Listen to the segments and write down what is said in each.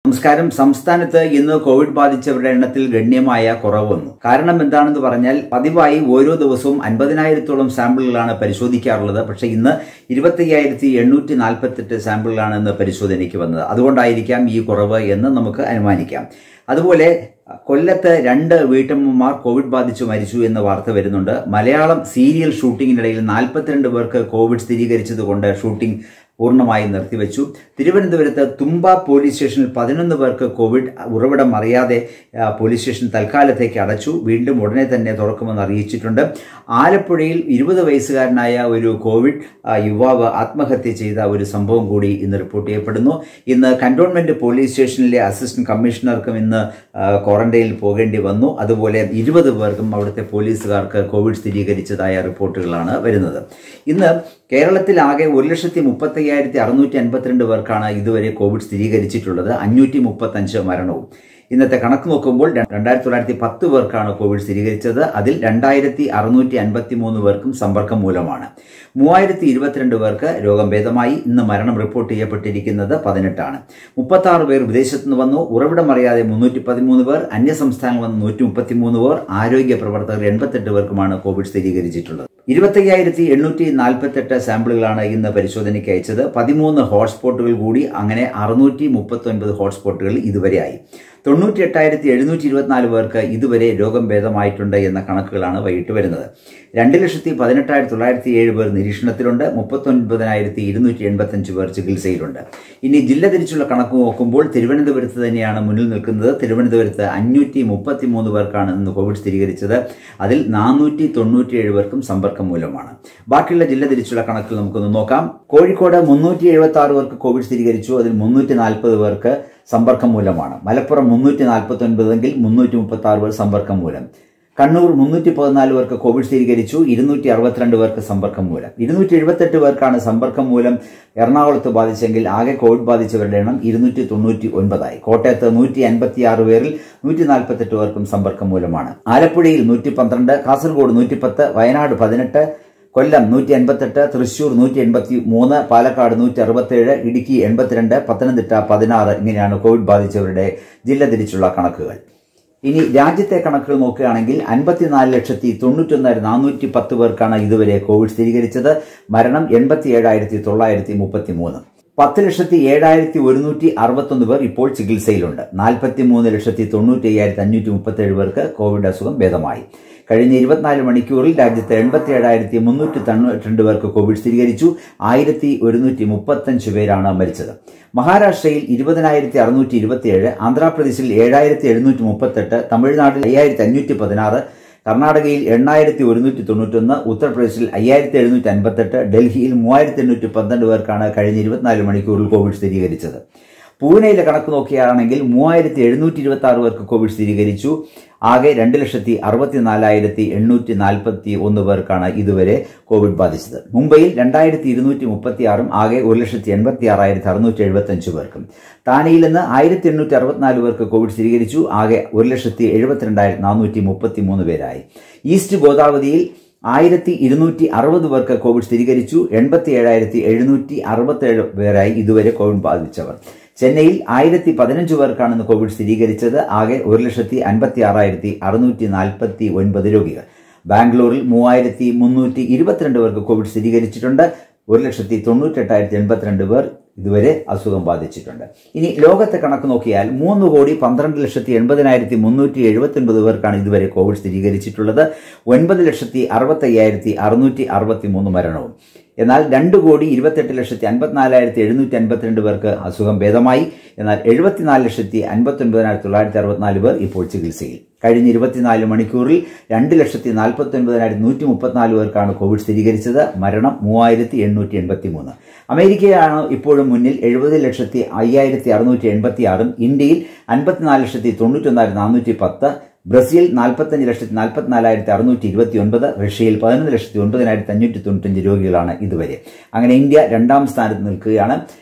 നമസ്കാരം സംസ്ഥാനത്ത് ഇന്ന് കോവിഡ് ബാധിച്ചവരുടെ എണ്ണത്തിൽ ഗണ്യമായ കുറവ് വന്നു കാരണം എന്താണെന്ന് പറഞ്ഞാൽ പതിവായി ഓരോ ദിവസവും അൻപതിനായിരത്തോളം സാമ്പിളുകളാണ് പരിശോധിക്കാറുള്ളത് പക്ഷേ ഇന്ന് ഇരുപത്തയ്യായിരത്തി എണ്ണൂറ്റി നാൽപ്പത്തെട്ട് സാമ്പിളുകളാണ് ഇന്ന് പരിശോധനയ്ക്ക് വന്നത് അതുകൊണ്ടായിരിക്കാം ഈ കുറവ് എന്ന് നമുക്ക് അനുമാനിക്കാം അതുപോലെ കൊല്ലത്ത് രണ്ട് വീട്ടമ്മമാർ കോവിഡ് ബാധിച്ചു മരിച്ചു എന്ന വാർത്ത വരുന്നുണ്ട് മലയാളം സീരിയൽ ഷൂട്ടിങ്ങിനിടയിൽ നാൽപ്പത്തിരണ്ട് പേർക്ക് കോവിഡ് സ്ഥിരീകരിച്ചതുകൊണ്ട് ഷൂട്ടിംഗ് പൂർണ്ണമായി നിർത്തിവെച്ചു തിരുവനന്തപുരത്ത് തുമ്പ പോലീസ് സ്റ്റേഷനിൽ പതിനൊന്ന് പേർക്ക് കോവിഡ് ഉറവിടം അറിയാതെ ആ, പോലീസ് സ്റ്റേഷൻ തൽക്കാലത്തേക്ക് അടച്ചു വീണ്ടും ഉടനെ തന്നെ തുറക്കുമെന്ന് അറിയിച്ചിട്ടുണ്ട് ആലപ്പുഴയിൽ ഇരുപത് വയസ്സുകാരനായ ഒരു കോവിഡ് ആ, യുവാവ് ആത്മഹത്യ ചെയ്ത ഒരു സംഭവം കൂടി ഇന്ന് റിപ്പോർട്ട് ചെയ്യപ്പെടുന്നു ഇന്ന് കന്റോൺമെന്റ് പോലീസ് സ്റ്റേഷനിലെ അസിസ്റ്റന്റ് കമ്മീഷണർക്കും ഇന്ന് ആ, ക്വാറന്റൈനിൽ പോകേണ്ടി വന്നു അതുപോലെ ഇരുപത് പേർക്കും അവിടുത്തെ പോലീസുകാർക്ക് കോവിഡ് സ്ഥിരീകരിച്ചതായ റിപ്പോർട്ടുകളാണ് വരുന്നത് ഇന്ന് കേരളത്തിലാകെ ഒരു ലക്ഷത്തി മുപ്പത്തി അയ്യായിരത്തി അറുന്നൂറ്റി അൻപത്തിരണ്ട് പേർക്കാണ് ഇതുവരെ കോവിഡ് സ്ഥിരീകരിച്ചിട്ടുള്ളത് അഞ്ഞൂറ്റി മുപ്പത്തഞ്ച് മരണവും ഇന്നത്തെ കണക്ക് നോക്കുമ്പോൾ ര- രണ്ടായിരത്തി തൊള്ളായിരത്തി പത്ത് പേർക്കാണ് കോവിഡ് സ്ഥിരീകരിച്ചത് അതിൽ രണ്ടായിരത്തി അറുന്നൂറ്റി അൻപത്തി മൂന്ന് പേർക്കും സമ്പർക്കം മൂലമാണ് മൂവായിരത്തി ഇരുപത്തിരണ്ട് പേർക്ക് രോഗം ഭേദമായി ഇന്ന് മരണം റിപ്പോർട്ട് ചെയ്യപ്പെട്ടിരിക്കുന്നത് പതിനെട്ടാണ് മുപ്പത്തി ആറ് പേർ വിദേശത്തു നിന്ന് വന്നു ഉറവിടം അറിയാതെ മുന്നൂറ്റി പതിമൂന്ന് പേർ അന്യസംസ്ഥാനങ്ങളിൽ നിന്ന് നൂറ്റി മുപ്പത്തി മൂന്ന് പേർ ആരോഗ്യ പ്രവർത്തകർ എൺപത്തെട്ട് പേർക്കുമാണ് കോവിഡ് സ്ഥിരീകരിച്ചിട്ടുള്ളത് ഇരുപത്തയ്യായിരത്തി എണ്ണൂറ്റി നാൽപ്പത്തെട്ട് സാമ്പിളുകളാണ് ഇന്ന് പരിശോധനയ്ക്ക് അയച്ചത് പതിമൂന്ന് ഹോട്ട്സ്പോട്ടുകൾ കൂടി അങ്ങനെ അറുന്നൂറ്റി മുപ്പത്തി ഒൻപത് ഹോട്ട്സ്പോട്ടുകൾ ഇതുവരെയായി തൊണ്ണൂറ്റി എട്ടായിരത്തി എഴുന്നൂറ്റി ഇരുപത്തിനാല് പേർക്ക് ഇതുവരെ രോഗം ഭേദമായിട്ടുണ്ട് എന്ന കണക്കുകളാണ് വൈകിട്ട് വരുന്നത് രണ്ട് ലക്ഷത്തി പതിനെട്ടായിരത്തി തൊള്ളായിരത്തി ഏഴ് പേർ നിരീക്ഷണത്തിലുണ്ട് മുപ്പത്തൊൻപതിനായിരത്തി ഇരുന്നൂറ്റി എൺപത്തഞ്ച് പേർ ചികിത്സയിലുണ്ട് ഇനി ജില്ല തിരിച്ചുള്ള കണക്ക് നോക്കുമ്പോൾ തിരുവനന്തപുരത്ത് തന്നെയാണ് മുന്നിൽ നിൽക്കുന്നത് തിരുവനന്തപുരത്ത് അഞ്ഞൂറ്റി മുപ്പത്തി മൂന്ന് പേർക്കാണ് ഇന്ന് കോവിഡ് സ്ഥിരീകരിച്ചത് അതിൽ നാനൂറ്റി തൊണ്ണൂറ്റിയേഴ് പേർക്കും സമ്പർക്കം മൂലമാണ് ബാക്കിയുള്ള ജില്ല തിരിച്ചുള്ള കണക്കുകൾ നമുക്കൊന്ന് നോക്കാം കോഴിക്കോട് മുന്നൂറ്റി എഴുപത്തി ആറ് പേർക്ക് കോവിഡ് സ്ഥിരീകരിച്ചു അതിൽ മുന്നൂറ്റി നാൽപ്പത് പേർക്ക് സമ്പർക്കം മൂലമാണ് മലപ്പുറം മുന്നൂറ്റി നാൽപ്പത്തി ഒൻപതെങ്കിൽ മുന്നൂറ്റി മുപ്പത്തി ആറ് പേർ സമ്പർക്കം മൂലം കണ്ണൂർ മുന്നൂറ്റി പതിനാല് പേർക്ക് കോവിഡ് സ്ഥിരീകരിച്ചു ഇരുന്നൂറ്റി അറുപത്തിരണ്ട് പേർക്ക് സമ്പർക്കം മൂലം ഇരുന്നൂറ്റി എഴുപത്തെട്ട് പേർക്കാണ് സമ്പർക്കം മൂലം എറണാകുളത്ത് ബാധിച്ചെങ്കിൽ ആകെ കോവിഡ് ബാധിച്ചവരുടെ എണ്ണം ഇരുന്നൂറ്റി തൊണ്ണൂറ്റി ഒൻപതായി കോട്ടയത്ത് നൂറ്റി അൻപത്തി ആറ് പേരിൽ നൂറ്റി നാൽപ്പത്തെട്ട് പേർക്കും സമ്പർക്കം മൂലമാണ് ആലപ്പുഴയിൽ നൂറ്റി പന്ത്രണ്ട് കാസർഗോഡ് നൂറ്റിപ്പത്ത് വയനാട് പതിനെട്ട് കൊല്ലം നൂറ്റി അൻപത്തെട്ട് തൃശൂർ നൂറ്റി എൺപത്തി മൂന്ന് പാലക്കാട് നൂറ്റി അറുപത്തേഴ് ഇടുക്കി എൺപത്തിരണ്ട് പത്തനംതിട്ട പതിനാറ് ഇങ്ങനെയാണ് കോവിഡ് ബാധിച്ചവരുടെ ജില്ല തിരിച്ചുള്ള കണക്കുകൾ ഇനി രാജ്യത്തെ കണക്കുകൾ നോക്കുകയാണെങ്കിൽ അൻപത്തിനാല് ലക്ഷത്തി തൊണ്ണൂറ്റൊന്നായിരത്തി നാനൂറ്റി പത്ത് പേർക്കാണ് ഇതുവരെ കോവിഡ് സ്ഥിരീകരിച്ചത് മരണം എൺപത്തി ഏഴായിരത്തി തൊള്ളായിരത്തി മുപ്പത്തി മൂന്ന് പത്ത് ലക്ഷത്തി ഏഴായിരത്തി ഒരുന്നൂറ്റി അറുപത്തൊന്ന് പേർ ഇപ്പോൾ ചികിത്സയിലുണ്ട് നാൽപ്പത്തി മൂന്ന് ലക്ഷത്തി തൊണ്ണൂറ്റി അയ്യായിരത്തി അഞ്ഞൂറ്റി മുപ്പത്തേഴ് പേർക്ക് കോവിഡ് അസുഖം ഭേദമായി കഴിഞ്ഞ ഇരുപത്തിനാല് മണിക്കൂറിൽ രാജ്യത്ത് എൺപത്തി ഏഴായിരത്തി മുന്നൂറ്റി തൊണ്ണൂറ്റി പേർക്ക് കോവിഡ് സ്ഥിരീകരിച്ചു ആയിരത്തി ഒരുന്നൂറ്റി മുപ്പത്തഞ്ച് പേരാണ് മരിച്ചത് മഹാരാഷ്ട്രയിൽ ഇരുപതിനായിരത്തി അറുന്നൂറ്റി ഇരുപത്തിയേഴ് ആന്ധ്രാപ്രദേശിൽ ഏഴായിരത്തി എഴുന്നൂറ്റി മുപ്പത്തെട്ട് തമിഴ്നാട്ടിൽ അയ്യായിരത്തി അഞ്ഞൂറ്റി പതിനാറ് കർണാടകയിൽ എണ്ണായിരത്തി ഒരുന്നൂറ്റി തൊണ്ണൂറ്റൊന്ന് ഉത്തർപ്രദേശിൽ അയ്യായിരത്തി എഴുന്നൂറ്റി അൻപത്തെട്ട് ഡൽഹിയിൽ മൂവായിരത്തി എണ്ണൂറ്റി പന്ത്രണ്ട് പേർക്കാണ് കഴിഞ്ഞ ഇരുപത്തിനാല് മണിക്കൂറിൽ കോവിഡ് സ്ഥിരീകരിച്ചത് പൂനെയിലെ കണക്ക് നോക്കുകയാണെങ്കിൽ മൂവായിരത്തി എഴുന്നൂറ്റി ഇരുപത്തി ആറ് പേർക്ക് കോവിഡ് സ്ഥിരീകരിച്ചു ആകെ രണ്ട് ലക്ഷത്തി അറുപത്തിനാലായിരത്തി എണ്ണൂറ്റി നാൽപ്പത്തി ഒന്ന് പേർക്കാണ് ഇതുവരെ കോവിഡ് ബാധിച്ചത് മുംബൈയിൽ രണ്ടായിരത്തി ഇരുന്നൂറ്റി മുപ്പത്തി ആറും ആകെ ഒരു ലക്ഷത്തി എൺപത്തി ആറായിരത്തി അറുന്നൂറ്റി എഴുപത്തി അഞ്ച് പേർക്കും താനെയിൽ നിന്ന് ആയിരത്തി എണ്ണൂറ്റി അറുപത്തിനാല് പേർക്ക് കോവിഡ് സ്ഥിരീകരിച്ചു ആകെ ഒരു ലക്ഷത്തി എഴുപത്തിരണ്ടായിരത്തി നാനൂറ്റി മുപ്പത്തി മൂന്ന് പേരായി ഈസ്റ്റ് ഗോദാവരിയിൽ ആയിരത്തി ഇരുന്നൂറ്റി അറുപത് പേർക്ക് കോവിഡ് സ്ഥിരീകരിച്ചു എൺപത്തി ഏഴായിരത്തി എഴുന്നൂറ്റി അറുപത്തേഴ് പേരായി ഇതുവരെ കോവിഡ് ബാധിച്ചവർ ചെന്നൈയിൽ ആയിരത്തി പതിനഞ്ച് പേർക്കാണ് ഇന്ന് കോവിഡ് സ്ഥിരീകരിച്ചത് ആകെ ഒരു ലക്ഷത്തി അൻപത്തി ആറായിരത്തി അറുന്നൂറ്റി നാൽപ്പത്തി ഒൻപത് രോഗികൾ ബാംഗ്ലൂരിൽ മൂവായിരത്തി മുന്നൂറ്റി ഇരുപത്തിരണ്ട് പേർക്ക് കോവിഡ് സ്ഥിരീകരിച്ചിട്ടുണ്ട് ഒരു ലക്ഷത്തി തൊണ്ണൂറ്റെട്ടായിരത്തി എൺപത്തിരണ്ട് പേർ ഇതുവരെ അസുഖം ബാധിച്ചിട്ടുണ്ട് ഇനി ലോകത്തെ കണക്ക് നോക്കിയാൽ മൂന്ന് കോടി പന്ത്രണ്ട് ലക്ഷത്തി എൺപതിനായിരത്തി മുന്നൂറ്റി എഴുപത്തി ഒൻപത് പേർക്കാണ് ഇതുവരെ കോവിഡ് സ്ഥിരീകരിച്ചിട്ടുള്ളത് ഒൻപത് ലക്ഷത്തി അറുപത്തി അയ്യായിരത്തി അറുന്നൂറ്റി അറുപത്തി മൂന്ന് മരണവും എന്നാൽ രണ്ട് കോടി ഇരുപത്തെട്ട് ലക്ഷത്തി അൻപത്തിനാലായിരത്തി എഴുന്നൂറ്റി അൻപത്തിരണ്ട് പേർക്ക് അസുഖം ഭേദമായി എന്നാൽ എഴുപത്തിനാല് ലക്ഷത്തി അൻപത്തി ഒൻപതിനായിരത്തി തൊള്ളായിരത്തി അറുപത്തിനാല് പേർ ഇപ്പോൾ ചികിത്സയിൽ കഴിഞ്ഞ ഇരുപത്തിനാല് മണിക്കൂറിൽ രണ്ട് ലക്ഷത്തി നാൽപ്പത്തി ഒൻപതിനായിരത്തി നൂറ്റി മുപ്പത്തിനാല് പേർക്കാണ് കോവിഡ് സ്ഥിരീകരിച്ചത് മരണം മൂവായിരത്തി എണ്ണൂറ്റി എൺപത്തി മൂന്ന് അമേരിക്കയാണ് ഇപ്പോഴും മുന്നിൽ എഴുപത് ലക്ഷത്തി അയ്യായിരത്തി അറുന്നൂറ്റി എൺപത്തി ആറും ഇന്ത്യയിൽ അൻപത്തിനാല് ലക്ഷത്തി തൊണ്ണൂറ്റൊന്നായിരത്തി നാനൂറ്റി പത്ത് ബ്രസീൽ നാൽപ്പത്തഞ്ച് ലക്ഷത്തി നാൽപ്പത്തിനാലായിരത്തി അറുന്നൂറ്റി ഇരുപത്തി ഒൻപത് റഷ്യയിൽ പതിനൊന്ന് ലക്ഷത്തി ഒൻപതിനായിരത്തി അഞ്ഞൂറ്റി തൊണ്ണൂറ്റഞ്ച് രോഗികളാണ് ഇതുവരെ അങ്ങനെ ഇന്ത്യ രണ്ടാം സ്ഥാനത്ത് നിൽക്കുകയാണ്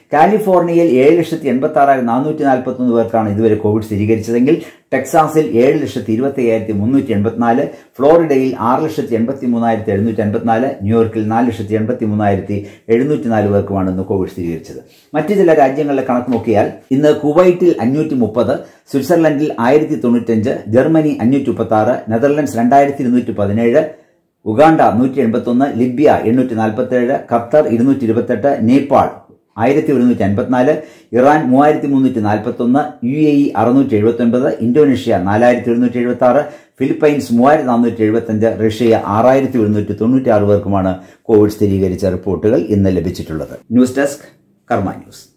കാലിഫോർണിയയിൽ ഏഴ് ലക്ഷത്തി എൺപത്തി ആറായിരത്തി നാനൂറ്റി നാൽപ്പത്തി ഒന്ന് പേർക്കാണ് ഇതുവരെ കോവിഡ് സ്ഥിരീകരിച്ചതെങ്കിൽ ടെക്സാസിൽ ഏഴ് ലക്ഷത്തി ഇരുപത്തി അയ്യായിരത്തി മുന്നൂറ്റി എൺപത്തിനാല് ഫ്ലോറിഡയിൽ ആറ് ലക്ഷത്തി എൺപത്തി മൂന്നായിരത്തി എഴുന്നൂറ്റി എൺപത്തിനാല് ന്യൂയോർക്കിൽ നാല് ലക്ഷത്തി എൺപത്തി മൂന്നായിരത്തി എഴുന്നൂറ്റി നാല് പേർക്കുമാണ് ഇന്ന് കോവിഡ് സ്ഥിരീകരിച്ചത് മറ്റ് ചില രാജ്യങ്ങളിലെ കണക്ക് നോക്കിയാൽ ഇന്ന് കുവൈറ്റിൽ അഞ്ഞൂറ്റി മുപ്പത് സ്വിറ്റ്സർലൻഡിൽ ആയിരത്തി തൊണ്ണൂറ്റഞ്ച് ജർമ്മനി അഞ്ഞൂറ്റി മുപ്പത്തി ആറ് നെതർലൻഡ്സ് രണ്ടായിരത്തി ഇരുന്നൂറ്റി പതിനേഴ് ഉഗാണ്ട നൂറ്റി എൺപത്തി ഒന്ന് ലിബിയ എണ്ണൂറ്റി നാൽപ്പത്തി ഏഴ് ഖത്തർ ഇരുന്നൂറ്റി ഇരുപത്തെട്ട് നേപ്പാൾ ആയിരത്തി ഒരുന്നൂറ്റി അൻപത്തിനാല് ഇറാൻ മൂവായിരത്തി മുന്നൂറ്റി നാൽപ്പത്തി ഒന്ന് യു എ ഇ അറുന്നൂറ്റി എഴുപത്തി ഒൻപത് ഇന്തോനേഷ്യ നാലായിരത്തി എഴുന്നൂറ്റി എഴുപത്തി ആറ് ഫിലിപ്പൈൻസ് മൂവായിരത്തി നാനൂറ്റി എഴുപത്തി അഞ്ച് റഷ്യ ആറായിരത്തി ഒരുന്നൂറ്റി തൊണ്ണൂറ്റി ആറ് പേർക്കുമാണ് കോവിഡ് സ്ഥിരീകരിച്ച റിപ്പോർട്ടുകൾ ഇന്ന് ലഭിച്ചിട്ടുള്ളത് ന്യൂസ് ഡെസ്ക് കർമ്മ ന്യൂസ്